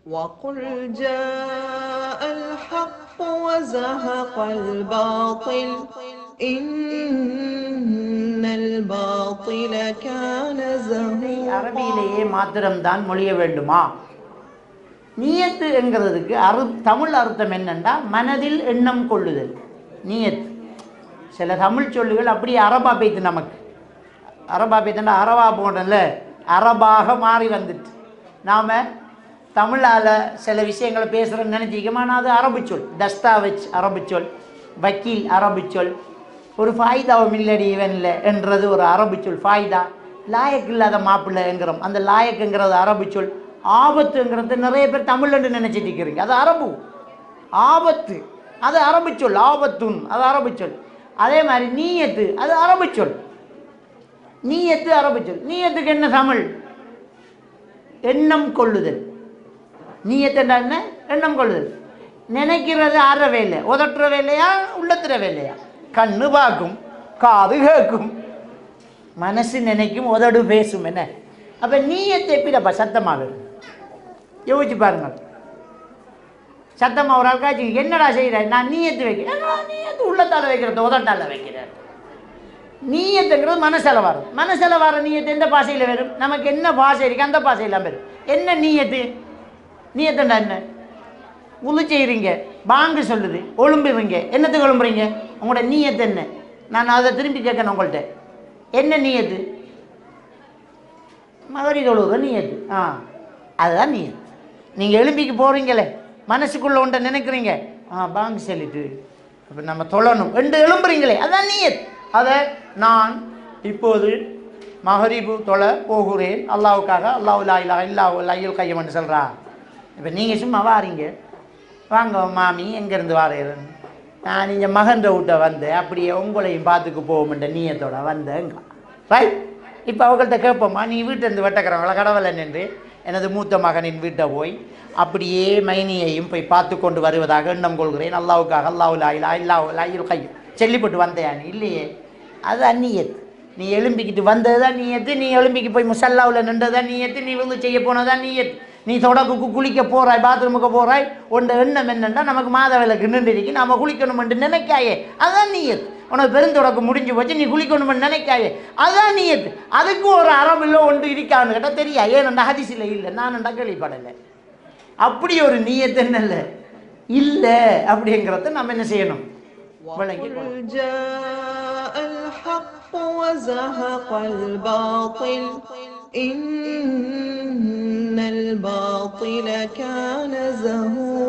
وقل جاء الحق وزهق الباطل إن الباطل كان زهوقا அரபியிலேயே மாத்திரம்தான் மொழிய வேண்டுமா நியத்து என்கிறதுக்கு அரு தமிழ் அர்த்தம் என்னென்னா மனதில் எண்ணம் கொள்ளுதல் நியத்து சில தமிழ் சொல்லுகள் அப்படியே அரபா பேத்து நமக்கு அரபா பேத்துனா அரபா போனல அரபாக மாறி வந்துட்டு நாம் தமிழால் சில விஷயங்களை பேசுகிறோன்னு நினச்சிக்கோமா ஆனால் அது அரபு சொல் தஸ்தாவெஜ் அரபு சொல் வக்கீல் அரபு சொல் ஒரு ஃபாய்தாவும் இல்லடி இவன்ல என்றது ஒரு அரபு சொல் ஃபாய்தா லாயக் இல்லாத மாப்பிள்ளைங்கிறோம் அந்த லாயக்குங்கிறது அரபு சொல் ஆபத்துங்கிறது நிறைய பேர் தமிழ்ன்னு நினச்சிட்டு இருக்கிறீங்க அது அரபு ஆபத்து அது அரபு சொல் ஆபத்துன் அது அரபு சொல் அதே மாதிரி நீயத்து அது அரபு சொல் நீயத்து அரபு சொல் நீயத்துக்கு என்ன தமிழ் எண்ணம் கொள்ளுதல் நீயத்துண்டா என்ன எண்ணம் கொள்ளுதல் நினைக்கிறது ஆற வேலை உதட்டுற வேலையா உள்ளத்துற வேலையா கண்ணு பார்க்கும் காது கேட்கும் மனசு நினைக்கும் உதடு பேசும் என்ன அப்போ நீயத்தை எப்படிப்பா சத்தமாக யோசிச்சு பாருங்கள் சத்தமாக ஒரு ஆள்காச்சு என்னடா செய்கிறாய் நான் நீயத்து வைக்கிறேன் என்னடா நீயத்து உள்ளத்தால் வைக்கிறது உதட்டால் வைக்கிறேன் நீயத்துங்கிறது மனசில் வரும் மனசில் வர நீயத்து எந்த பாஷையில் வரும் நமக்கு என்ன பாஷை இருக்கு அந்த பாஷையெல்லாம் வரும் என்ன நீயத்து நீயத்துண்டா என்ன உது செய்கிறீங்க பாங்கு சொல்லுது ஒழும்புறீங்க என்னத்துக்கு ஒழும்புறீங்க உங்களோட நீயத்து என்ன நான் அதை திரும்பி கேட்கணும் உங்கள்கிட்ட என்ன நீயத்து மதுரை தொழுகிற நீயத்து ஆ அதுதான் நீயத்து நீங்கள் எலும்பிக்கு போகிறீங்களே மனசுக்குள்ளே ஒன்றை நினைக்கிறீங்க ஆ பாங்கு சொல்லிட்டு அப்போ நம்ம தொழணும் ரெண்டு எழும்புறீங்களே அதான் நீயத் அதை நான் இப்போது மகரிபு தொழ போகிறேன் அல்லாவுக்காக அல்லாஹ் லா இல்லா இல்லா லையுல் கையம்னு சொல்கிறா இப்போ நீங்கள் சும்மா வாரீங்க வாங்க மாமி எங்கேருந்து வாரேன் நான் இந்த மகன்ற வீட்டை வந்தேன் அப்படியே உங்களையும் பார்த்துக்கு போவோம்ன்ற நீயத்தோட வந்தேங்க ரைட் இப்போ அவங்கள்ட்ட கேட்போம்மா நீ வீட்டிலேருந்து வெட்டக்கிறவங்கள கடவுளை நின்று எனது மூத்த மகனின் வீட்டை போய் அப்படியே மைனியையும் போய் பார்த்து கொண்டு வருவதாக எண்ணம் கொள்கிறேன் அல்லாவுக்காக அல்லாஹ் லாயிலா இல்லா லாயில் கையும் செல்லிப்பட்டு வந்தையா நீ இல்லையே அது அந்நியத் நீ எலும்பிக்கிட்டு வந்தது தான் நீயத்து நீ எலும்பிக்கு போய் முசல்லாவில் நின்றது தான் நீயத்து நீ வந்து செய்ய போனதான் நீயத் நீ தொடக்குக்கு குளிக்க போறாய் பாத்ரூமுக்கு போறாய் உண்ட எண்ணம் என்னன்னா நமக்கு மாத விளக்கு நின்றுருக்கு நாம குளிக்கணும்னு நினைக்காயே அதான் நீயத் உனக்கு பெருந்தொடக்கு முடிஞ்சு போச்சு நீ குளிக்கணும்னு நினைக்காயே அதான் நீயத் அதுக்கும் ஒரு அரபில் ஒன்று இருக்கான்னு கேட்டால் தெரியா ஏனண்டா ஹதிசில இல்லை நானண்டா கேள்விப்படலை அப்படி ஒரு நீயத்து என்ன இல்லை இல்லை அப்படிங்கிறத நம்ம என்ன செய்யணும் விளங்கி கொள்ளணும். وقل جاء الحق وزهق الباطل إن الباطل كان زهوقا